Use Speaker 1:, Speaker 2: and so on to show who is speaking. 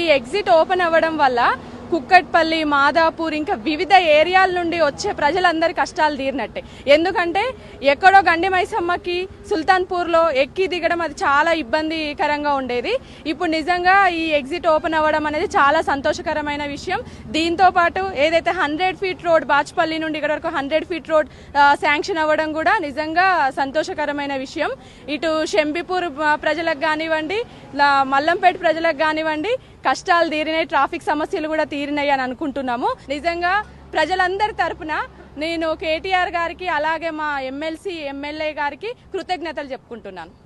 Speaker 1: exit open అవ్వడం వల్ల కుక్కట్పల్లి మాదాపూర్ ఇంకా వివిధ ఏరియాల నుండి వచ్చే ప్రజలందరి కష్టాలు తీరినట్టే ఎందుకంటే ఎక్కడో గండి మైసమ్మకి సుల్తాన్పూర్లో ఎక్కి దిగడం అది చాలా ఇబ్బందికరంగా ఉండేది ఇప్పుడు నిజంగా ఈ ఎగ్జిట్ ఓపెన్ అవ్వడం అనేది చాలా సంతోషకరమైన విషయం దీంతో పాటు ఏదైతే హండ్రెడ్ ఫీట్ రోడ్ బాచ్పల్లి నుండి ఇక్కడ వరకు హండ్రెడ్ ఫీట్ రోడ్ శాంక్షన్ అవ్వడం కూడా నిజంగా సంతోషకరమైన విషయం ఇటు షంబిపూర్ ఆ, ప్రజలకు కానివ్వండి లా- మల్లంపేట ప్రజలకు కానివ్వండి కష్టాలు తీరినాయి ట్రాఫిక్ సమస్యలు కూడా తీరినాయి అని అనుకుంటున్నాము నిజంగా ప్రజలందరి తరపున నేను కేటీఆర్ గారికి అలాగే మా ఎమ్మెల్సీ ఎమ్మెల్యే గారికి కృతజ్ఞతలు చెప్పుకుంటున్నాను